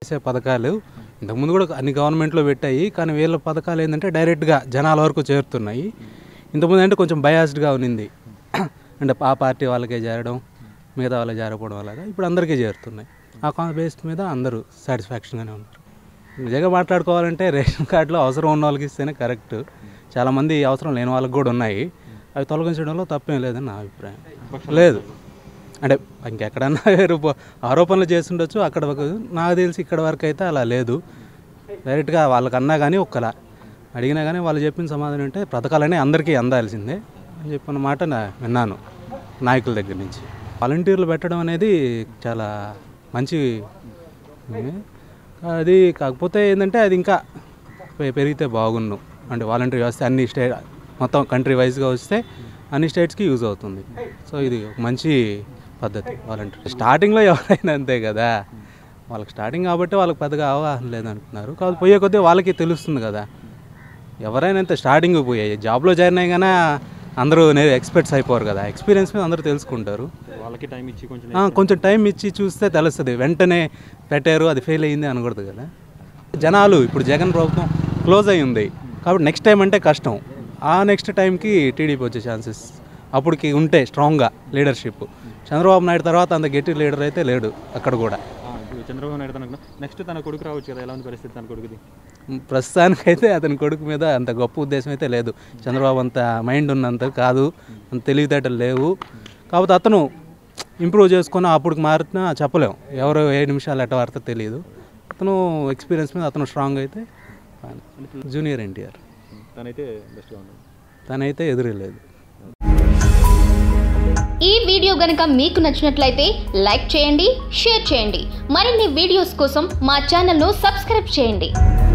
చేసే పథకాలు ఇంతకుముందు కూడా అన్ని గవర్నమెంట్లో పెట్టాయి కానీ వీళ్ళ పథకాలు ఏంటంటే డైరెక్ట్గా జనాల వరకు చేరుతున్నాయి ఇంతకుముందు అంటే కొంచెం బయాస్డ్గా ఉన్నింది అంటే ఆ పార్టీ వాళ్ళకే చేరడం మిగతా వాళ్ళకి చేరకపోవడం అలాగా ఇప్పుడు అందరికీ చేరుతున్నాయి ఆ బేస్ మీద అందరూ సాటిస్ఫాక్షన్గానే ఉన్నారు నిజంగా మాట్లాడుకోవాలంటే రేషన్ కార్డులో అవసరం ఉన్న వాళ్ళకి ఇస్తేనే కరెక్ట్ చాలామంది అవసరం లేని వాళ్ళకి కూడా ఉన్నాయి అవి తొలగించడంలో తప్పేం లేదని నా అభిప్రాయం లేదు అంటే ఇంకెక్కడన్నా రూప- ఆరోపణలు చేస్తుండొచ్చు అక్కడ వరకు నాకు తెలిసి ఇక్కడ వరకు అయితే అలా లేదు డైరెక్ట్గా వాళ్ళకన్నా కానీ ఒక్కలా అడిగినా కానీ వాళ్ళు చెప్పిన సమాధానం అంటే పథకాలనే అందరికీ అందాల్సిందే అని చెప్పిన మాట నా విన్నాను నాయకుల దగ్గర నుంచి వాలంటీర్లు పెట్టడం అనేది చాలా మంచి ఇది. అది కాకపోతే ఏంటంటే అది ఇంకా పె- పెరిగితే బాగుండు అంటే వాలంటీర్ వ్యవస్థ అన్ని స్టే మొత్తం కంట్రీ వైజ్గా వస్తే అన్ని స్టేట్స్కి యూజ్ అవుతుంది సో ఇది ఒక మంచి పద్ధతి వాలంటీర్ స్టార్టింగ్లో ఎవరైనా అంతే కదా వాళ్ళకి స్టార్టింగ్ కాబట్టి వాళ్ళకి పెద్దగా అవగాహన లేదంటున్నారు కాదు పోయే కొద్దీ వాళ్ళకి తెలుస్తుంది కదా ఎవరైనా అంతే స్టార్టింగ్ పోయాయి జాబ్లో జాయిన్ అయ్యగానే అందరూ ఎక్స్పర్ట్స్ అయిపోరు కదా ఎక్స్పీరియన్స్ మీద అందరూ తెలుసుకుంటారు వాళ్ళకి టైం ఇచ్చి కొంచెం ఆ, కొంచెం టైం ఇచ్చి చూస్తే తెలుస్తుంది వెంటనే పెట్టారు అది ఫెయిల్ అయ్యింది అనకూడదు కదా జనాలు ఇప్పుడు జగన్ ప్రభుత్వం క్లోజ్ అయి ఉంది కాబట్టి నెక్స్ట్ టైం అంటే కష్టం ఆ నెక్స్ట్ టైంకి టీడీపీ వచ్చే ఛాన్సెస్ అప్పటికి ఉంటే స్ట్రాంగ్గా లీడర్షిప్ చంద్రబాబు నాయుడు తర్వాత అంత గట్టి లీడర్ అయితే లేడు అక్కడ కూడా ఆ, ఇప్పుడు చంద్రబాబు నాయుడు తనకు నెక్స్ట్ తన కొడుకు రావచ్చు కదా ఎలా ఉంది పరిస్థితి తన కొడుకుది ప్రస్తుతానికైతే అతని కొడుకు మీద అంత గొప్ప ఉద్దేశం అయితే లేదు చంద్రబాబు అంత మైండ్ ఉన్నంత కాదు అంత తెలివితేటలు లేవు కాకపోతే అతను ఇంప్రూవ్ చేసుకుని అప్పుడు మారినా చెప్పలేం ఎవరు ఏ నిమిషాలు ఎట్ట వారితో తెలియదు అతను ఎక్స్పీరియన్స్ మీద అతను స్ట్రాంగ్ అయితే జూనియర్ ఎన్టీఆర్ తనైతే బెస్ట్గా ఉంది తనైతే ఎదురలేదు ఈ వీడియో గనుక మీకు నచ్చినట్లయితే లైక్ చేయండి షేర్ చేయండి మరిన్ని వీడియోస్ కోసం మా ఛానల్ను సబ్స్క్రైబ్ చేయండి